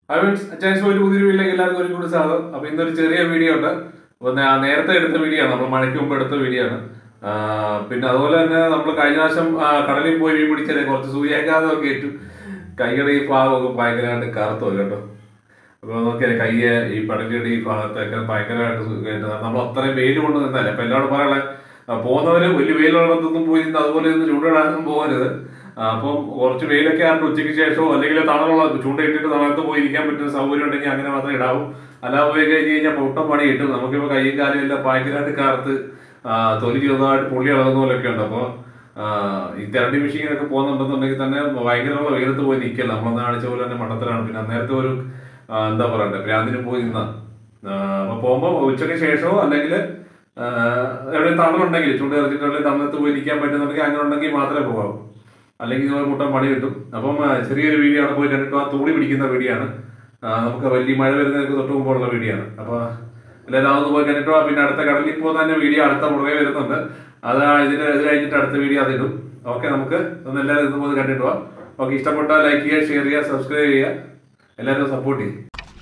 Hi friends അച്ചാൻസ് ഒരു പുതിയൊരു വീട്ടിലേക്ക് എല്ലാവർക്കും ഒരു കൂടി സ്വാഗതം അപ്പൊ ഇന്നൊരു ചെറിയ വീഡിയോ ഉണ്ട് അപ്പൊ ഞാൻ നേരത്തെ എടുത്ത വീഡിയോ ആണ് നമ്മൾ മഴയ്ക്ക് മുമ്പ് എടുത്ത വീഡിയോ ആണ് ആ, പിന്നെ അതുപോലെ തന്നെ നമ്മൾ കഴിഞ്ഞ പ്രാവശ്യം ആ, കടലിൽ പോയി മീൻ പിടിച്ചത് കുറച്ച് സൂര്യാഘാതമൊക്കെ ഏറ്റു കൈയുടെ ഈ ഭാഗമൊക്കെ ഭയങ്കരമായിട്ട് കറുത്തു പോയി കേട്ടോ അപ്പൊ നോക്കിയാൽ കയ്യെ ഈ പടലിയുടെ ഈ ഭാഗത്തൊക്കെ ഭയങ്കരമായിട്ട് സുഖമായിട്ട് നമ്മൾ അത്രയും വെയിൽ കൊണ്ട് നിന്നല്ലേ അപ്പൊ എല്ലാവരും പറയാനുള്ള പോകുന്നവര് വലിയ വെയിലുള്ളതൊന്നും പോയി നിന്ന് അതുപോലെ നിന്ന് ചൂണ്ടിടാനും പോകരുത് ആ, അപ്പം കുറച്ച് വെയിലൊക്കെ ആയിട്ട് ഉച്ചയ്ക്ക് ശേഷമോ അല്ലെങ്കിൽ തണലുള്ള ചൂണ്ടയിട്ടിട്ട് തണലത്ത് പോയി ഇരിക്കാൻ പറ്റുന്ന സൗകര്യം ഉണ്ടെങ്കിൽ അങ്ങനെ മാത്രമേ ഇടാവൂ അല്ലാതെ പോയി കഴിഞ്ഞ് കഴിഞ്ഞാൽ പൊട്ടം പണി കിട്ടും നമുക്കിപ്പോൾ കൈയും കാലും എല്ലാം ഭയങ്കരമായിട്ട് കാർത്ത് ആ, തൊലി ചെറുതായിട്ട് പുള്ളി ഇളകുന്ന പോലെയൊക്കെ ഉണ്ട് അപ്പോൾ ഈ തെരണ്ടി മെഷീനൊക്കെ പോകുന്നുണ്ടെന്നുണ്ടെങ്കിൽ തന്നെ ഭയങ്കരമുള്ള വെയിലത്ത് പോയി നിൽക്കില്ല നമ്മളന്ന് കാണിച്ച പോലെ തന്നെ മണ്ടത്തിലാണ് പിന്നെ അന്നേരത്തെ ഒരു ആ, എന്താ പറയണ്ടേ ഭ്രാന്തിന് പോയി നിന്ന അപ്പൊ പോകുമ്പോൾ ഉച്ചയ്ക്ക് ശേഷമോ അല്ലെങ്കിൽ എവിടെ തണലുണ്ടെങ്കിൽ ചൂട് ഇറച്ചിട്ടുണ്ടെങ്കിൽ തണലത്ത് പോയി നിൽക്കാൻ പറ്റുന്നുണ്ടെങ്കിൽ അങ്ങനെ ഉണ്ടെങ്കിൽ മാത്രമേ പോകാവൂ അല്ലെങ്കിൽ ഇതുപോലെ മുട്ടൻ പണി കിട്ടും അപ്പം ആ, ചെറിയൊരു വീഡിയോ ആണ് പോയി കണ്ടിട്ട് ആ തൂടി പിടിക്കുന്ന വീഡിയോ ആണ് ആ, നമുക്ക് വലിയ മഴ വരുന്നതിന് തൊട്ട് മുമ്പുള്ള വീഡിയോ ആണ് അപ്പൊ എല്ലാവരും അതൊന്ന് പോയി കണ്ടിട്ടോ പിന്നെ അടുത്ത കടലിൽ ഇപ്പോൾ തന്നെ വീഡിയോ അടുത്ത പുറകെ വരുന്നുണ്ട് അത് ഇതിന് ഇത് കഴിഞ്ഞിട്ട് അടുത്ത വീഡിയോ അതിടും ഓക്കെ നമുക്ക് ഒന്ന് എല്ലാവരും ഇന്ന് പോയി കണ്ടിട്ട് പോവാം ഓക്കെ ഇഷ്ടപ്പെട്ടാൽ ലൈക്ക് ചെയ്യുക ഷെയർ ചെയ്യുക സബ്സ്ക്രൈബ് ചെയ്യുക എല്ലാവരും സപ്പോർട്ട് ചെയ്യും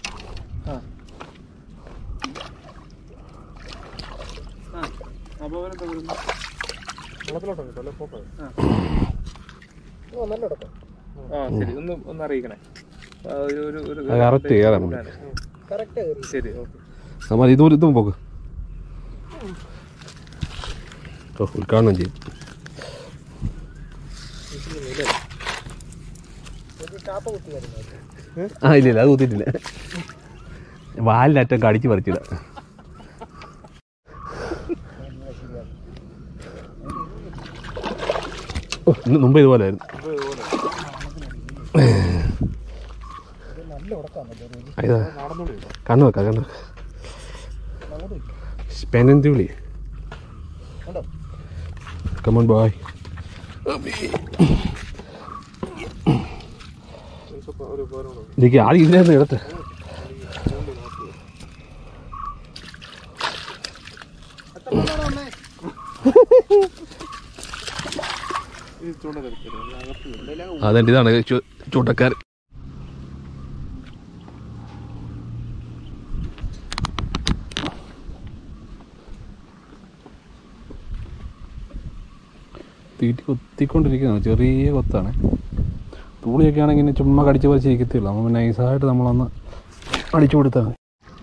ആ ശരി ഒന്ന് ഒന്ന് അറിയിക്കണേ ആ, ഒരു ഒരു ഒരു അത് correct കേറാൻ മതി. ശരി ഓക്കെ നമ്മൾ ഇതും ഇതും പോക്ക് ഓ ഉദ്ഘാടനം ചെയ്യും ആ ഇല്ല ഇല്ല അത് കുത്തിയിട്ടില്ല വാലിനറ്റം കടിച്ചു പറിച്ചില്ല ഓ, ഇന്ന് മുമ്പ് ഇതുപോലായിരുന്നു ഇതാ കണ്ണു വെക്കാം കണ്ണു സ്പെനന്തി വിളി കമോൺ ബോയ് ഇതിലേക്ക് ആദ്യം ഇതിനകത്ത് എടുത്ത് അതെൻ്റെ ഇതാണ് ചു- ചൂണ്ടക്കാരൻ തീറ്റി കൊത്തിക്കൊണ്ടിരിക്കുന്നത് ചെറിയ കൊത്താണ് തൂളിയൊക്കെ ആണെങ്കിൽ ഇങ്ങനെ ചുമ്മാ കടിച്ച് പറിച്ചിരിക്കത്തില്ല നമ്മൾ നൈസായിട്ട് നമ്മളൊന്ന് അടിച്ചു കൊടുത്താൽ മതി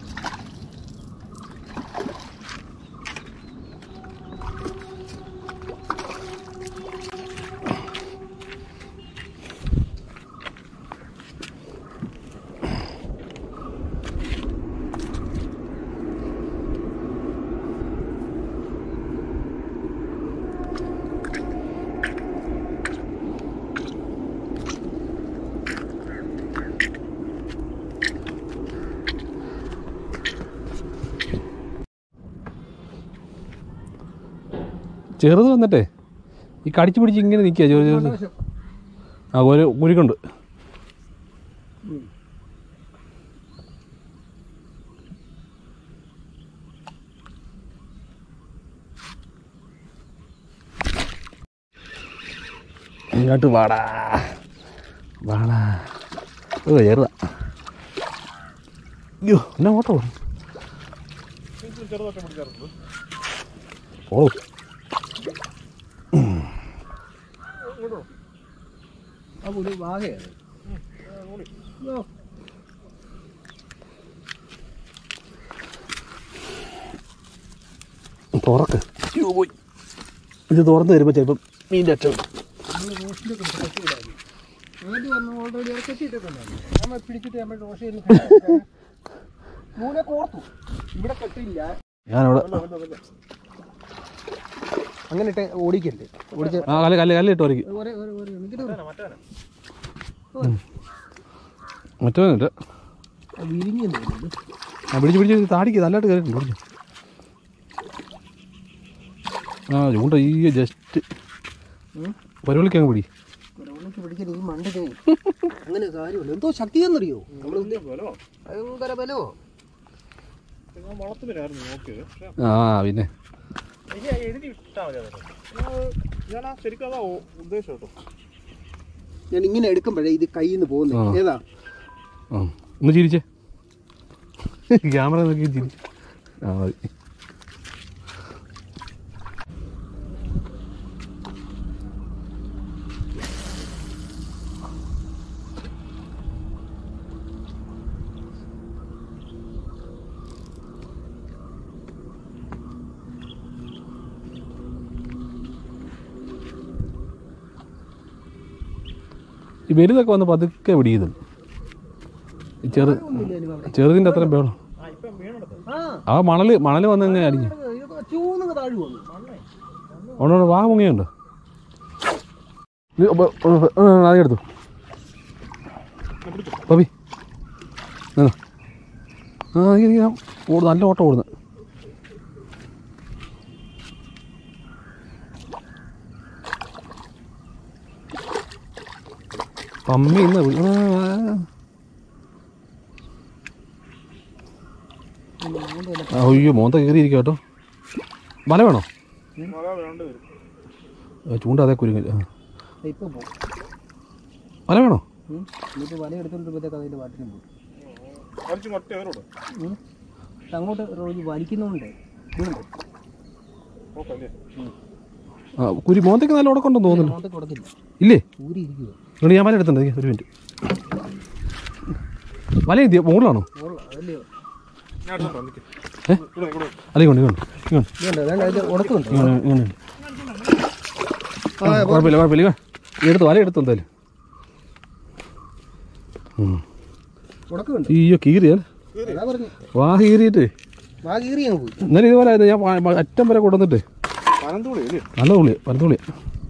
ചെറുത് വന്നിട്ടേ ഈ കടിച്ചു പിടിച്ച് ഇങ്ങനെ നിൽക്കുക ചെറു ചെറു ആ ഒരു കുരുക്കുണ്ട് ഇങ്ങോട്ട് വാടാ വാടാ ഓ ചെറുതാ അയ്യോ എന്നാ ഓട്ടോ ഓ തുറക്ക് അയ്യോ പോയി ഇത് തുറന്ന് വരുമ്പോൾ ചിലപ്പം മീൻ്റെ അറ്റം ഞാനവിടെ അങ്ങനെ ഇട്ട് ഓടിക്കല്ലേ ഓടിച്ച ആ കല്ല് കല്ല് കല്ല് ഇട്ട് വരയ്ക്കും മറ്റവനുണ്ട് വിരിഞ്ഞു ആ പിടിച്ച് പിടിച്ച് താടിക്ക് നല്ലതായിട്ട് കയറിയിട്ടുണ്ട് പിടിച്ചു ആ ചൂണ്ട ഈ ജസ്റ്റ് പരിപാടിക്ക് അങ്ങ് പിടി പിടിക്കാൻ ഈ മണ്ട അങ്ങനെ കാര്യമല്ല എന്തോ ശക്തി എന്നറിയോ നമ്മള് ഭയങ്കര ബലോ വളർത്തുമില്ലായിരുന്നു നോക്കിയത് പക്ഷെ ആ പിന്നെ എഴുതി ഇട്ടാ മതി അതൊക്കെ ഞാൻ ആ ശരിക്കും അതാ ഉ- ഉദ്ദേശം കേട്ടോ ഞാൻ ഇങ്ങനെ എടുക്കുമ്പോഴേ ഇത് കയ്യിൽ നിന്ന് ആ. പോകുന്നത് ഏതാ ആ ഒന്ന് ചിരിച്ചേ ക്യാമറ നോക്കി ചിരിച്ചു ആ മതി ഈ വലുതൊക്കെ വന്ന് പതുക്കെ പിടിക്കുന്നു ഈ ചെറു ചെറുതിൻ്റെ അത്രയും വേണം ആ ആ മണല് മണല് വന്ന് എങ്ങനെ അടിഞ്ഞു ഇതൊക്കെ ചൂന്നങ്ങ് താഴെ വന്നു അവിടെ വാ മുങ്ങിയുണ്ട് അതേ എടുത്തു പവി നിന്ന്. ആ ഈ- ഈ ഓട് നല്ല ഓട്ടം ഓടുന്നു പമ്മി ഇന്ന് വി- ആ, ആ. ആ, അയ്യോ മോന്ത കയറിയിരിക്കുക കേട്ടോ വല വേണോ ആ, ചൂണ്ട അതേ കുരുങ്ങൽ ആ. ഇപ്പൊ പോകും വല വേണോ ഇനിയിപ്പോ വല എടുത്തോണ്ടിരുമ്പോഴത്തേക്ക് അതിന്റെ വാട്ടിനും പോകും കുറച്ച് മുട്ട അവരോട് ഉം. പക്ഷെ അങ്ങോട്ട് റോജ് വലിക്കുന്നുണ്ട് ഇതുണ്ട് നോക്കല്ലേ ആ കുരി മോന്തയ്ക്ക് നല്ല ഉടക്കുണ്ടെന്ന് തോന്നുന്നു അങ്ങോട്ട് കൊടുക്കില്ല ഇല്ലേ ഊരി ഇരിക്കുക അതുകൊണ്ട് ഞാൻ വല എടുത്തുണ്ട് ഒരു മിനിറ്റ് വല എന്തിയ മുകളിലാണോ അതല്ലയോ ഞാൻ അടുത്തോണ്ട് വന്നിക്ക്. ഏ? ഇവിടെ ഇവിടെ അല്ല ഇങ്ങോട്ട് ഇങ്ങോട്ട് ഇങ്ങോട്ട് ഇതുണ്ട് അതാണ്ട് അതിന്റെ ഉടക്കുന്നുണ്ട് ഇങ്ങോട്ട് ഇങ്ങോട്ട് ആ, കുഴപ്പമില്ല കുഴപ്പമില്ല ഇങ്ങ്. എടുത്തു വല എടുത്തു എന്തായാലും ഉം. ഉടക്കുന്നുണ്ട് അയ്യോ കീറിയാൽ അതാ പറഞ്ഞു വാ കീറിയിട്ട് വാ കീറി അങ്ങ് പോയി എന്നാലും ഇതുപോലെ ആയിരുന്നു ഞാൻ വാ- വാ- അറ്റം വരെ കൊണ്ടുവന്നിട്ട് പനന്തൂളി അല്ലേ നല്ല തുള്ളി പരത്തുള്ളി